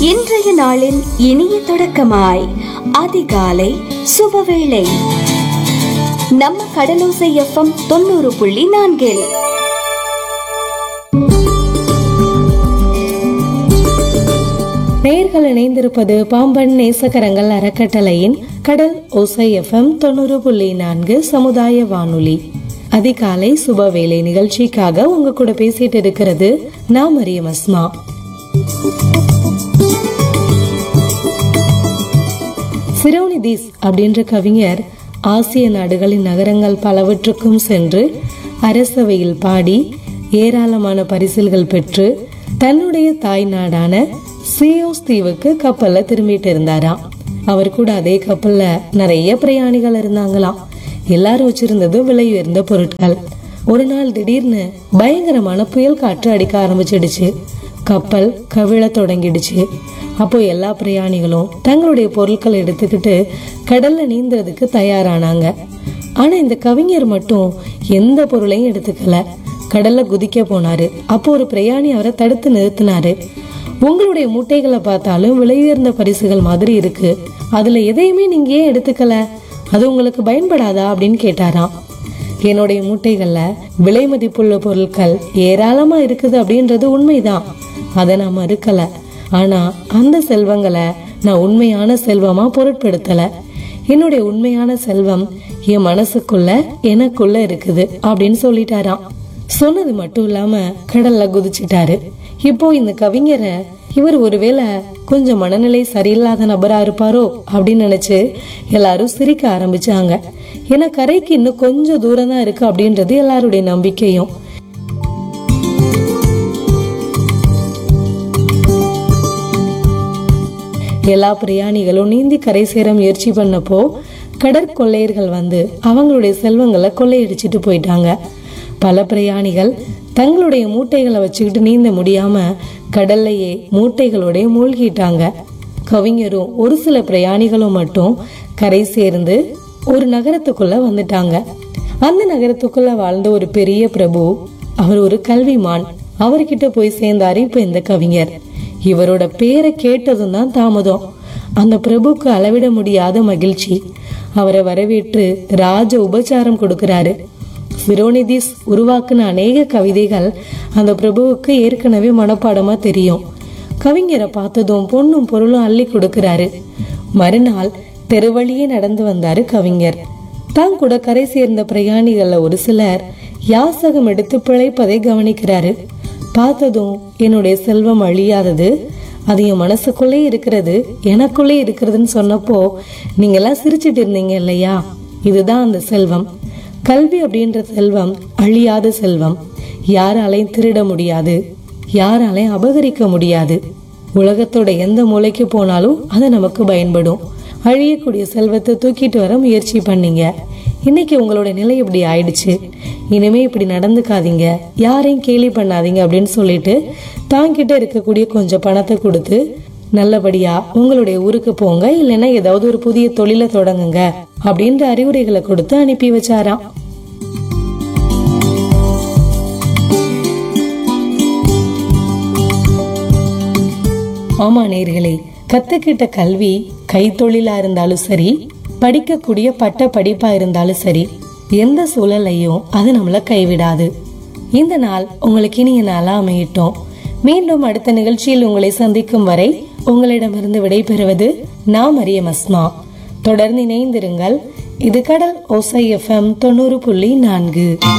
இன்றைய நாளின் இனிய தொடக்கமாய் அதிகாலை சுபவேளை நம்ம கடலோசை எஃப்எம் தொண்ணூறு புள்ளி நான்கில் நேர்கள் இணைந்திருப்பது பாம்பன் நேசகரங்கள் அறக்கட்டளையின் கடல் ஓசை எஃப்எம் தொண்ணூறு புள்ளி நான்கு சமுதாய வானொலி அதிகாலை சுபவேளை நிகழ்ச்சிக்காக உங்க கூட பேசிட்டு இருக்கிறது நான் மரியம் அஸ்மா சிரோனிதீஸ் அப்படின்ற கவிஞர் ஆசிய நாடுகளின் நகரங்கள் பலவற்றுக்கும் சென்று அரசவையில் பாடி ஏராளமான பரிசில்கள் பெற்று தன்னுடைய தாய் நாடான சியோஸ் தீவுக்கு கப்பல்ல திரும்பிட்டு இருந்தாராம் அவர் கூட அதே கப்பல்ல நிறைய பிரயாணிகள் இருந்தாங்களாம் எல்லாரும் வச்சிருந்தது விலை உயர்ந்த பொருட்கள் ஒரு நாள் திடீர்னு பயங்கரமான புயல் காற்று அடிக்க ஆரம்பிச்சிடுச்சு கப்பல் கவிழ தொடங்கிடுச்சு அப்போ எல்லா பிரயாணிகளும் தங்களுடைய பொருட்களை எடுத்துக்கிட்டு கடல்ல நீந்துறதுக்கு தயாரானாங்க ஆனா இந்த கவிஞர் மட்டும் எந்த பொருளையும் எடுத்துக்கல கடல்ல குதிக்க போனாரு அப்போ ஒரு பிரயாணி அவரை தடுத்து நிறுத்தினாரு உங்களுடைய மூட்டைகளை பார்த்தாலும் விலை உயர்ந்த பரிசுகள் மாதிரி இருக்கு அதுல எதையுமே நீங்க ஏன் எடுத்துக்கல அது உங்களுக்கு பயன்படாதா அப்படின்னு கேட்டாராம் என்னுடைய மூட்டைகள்ல விலை மதிப்புள்ள பொருட்கள் ஏராளமா இருக்குது அப்படின்றது உண்மைதான் அதை நான் மறுக்கல ஆனா அந்த செல்வங்களை நான் உண்மையான செல்வமா பொருட்படுத்தல என்னுடைய உண்மையான செல்வம் என் மனசுக்குள்ள எனக்குள்ள இருக்குது அப்படின்னு சொல்லிட்டாராம் சொன்னது மட்டும் இல்லாம கடல்ல குதிச்சிட்டாரு இப்போ இந்த கவிஞரை இவர் ஒருவேளை கொஞ்சம் மனநிலை சரியில்லாத நபரா இருப்பாரோ அப்படின்னு நினைச்சு எல்லாரும் சிரிக்க ஆரம்பிச்சாங்க ஏன்னா கரைக்கு இன்னும் கொஞ்சம் தூரம் தான் இருக்கு அப்படின்றது எல்லாருடைய நம்பிக்கையும் எல்லா பிரயாணிகளும் நீந்தி கரை சேர முயற்சி பண்ணப்போ கடற்கொள்ளையர்கள் வந்து அவங்களுடைய செல்வங்களை கொள்ளையடிச்சிட்டு போயிட்டாங்க பல பிரயாணிகள் தங்களுடைய மூட்டைகளை வச்சுக்கிட்டு நீந்த முடியாம கடல்லையே மூட்டைகளோட மூழ்கிட்டாங்க கவிஞரும் ஒரு சில பிரயாணிகளும் மட்டும் கரை சேர்ந்து ஒரு நகரத்துக்குள்ள வந்துட்டாங்க அந்த நகரத்துக்குள்ள வாழ்ந்த ஒரு பெரிய பிரபு அவர் ஒரு கல்விமான் அவர்கிட்ட போய் சேர்ந்தாரு இப்ப இந்த கவிஞர் இவரோட பேரை கேட்டதும் தான் தாமதம் அந்த பிரபுக்கு அளவிட முடியாத மகிழ்ச்சி அவரை வரவேற்று ராஜ உபச்சாரம் கொடுக்கிறாரு சிரோனிதிஸ் உருவாக்குன அநேக கவிதைகள் அந்த பிரபுவுக்கு ஏற்கனவே மனப்பாடமா தெரியும் கவிஞரை பார்த்ததும் பொண்ணும் பொருளும் அள்ளி கொடுக்கிறாரு மறுநாள் தெருவழியே நடந்து வந்தாரு கவிஞர் தான் கூட கரை சேர்ந்த பிரயாணிகள்ல ஒரு சிலர் யாசகம் எடுத்து பிழைப்பதை கவனிக்கிறாரு பார்த்ததும் என்னுடைய செல்வம் அழியாதது அது என் மனசுக்குள்ளே இருக்கிறது எனக்குள்ளே இருக்கிறதுன்னு சொன்னப்போ நீங்க எல்லாம் சிரிச்சிட்டு இருந்தீங்க இல்லையா இதுதான் அந்த செல்வம் கல்வி அப்படின்ற செல்வம் அழியாத செல்வம் யாராலையும் திருட முடியாது யாராலையும் அபகரிக்க முடியாது உலகத்தோட எந்த மூலைக்கு போனாலும் அது நமக்கு பயன்படும் அழியக்கூடிய செல்வத்தை தூக்கிட்டு வர முயற்சி பண்ணீங்க இன்னைக்கு உங்களோட நிலை இப்படி ஆயிடுச்சு இனிமே இப்படி நடந்துக்காதீங்க யாரையும் கேலி பண்ணாதீங்க அப்படின்னு சொல்லிட்டு தாங்கிட்ட இருக்கக்கூடிய கொஞ்சம் பணத்தை கொடுத்து நல்லபடியா உங்களுடைய ஊருக்கு போங்க இல்லைன்னா ஏதாவது ஒரு புதிய தொழிலை தொடங்குங்க அப்படின்ற அறிவுரைகளை கொடுத்து அனுப்பி வச்சாராம் ஆமா நேர்களே கத்துக்கிட்ட கல்வி கைத்தொழிலா இருந்தாலும் சரி படிக்கக்கூடிய பட்ட படிப்பா இருந்தாலும் சரி எந்த சூழலையும் அது நம்மள கைவிடாது இந்த நாள் உங்களுக்கு இனிய நாளா அமையட்டும் மீண்டும் அடுத்த நிகழ்ச்சியில் உங்களை சந்திக்கும் வரை உங்களிடமிருந்து விடைபெறுவது நான் மரியம் அஸ்மா தொடர்ந்து இணைந்திருங்கள் இது கடல் ஓசை எஃப்எம் தொண்ணூறு புள்ளி நான்கு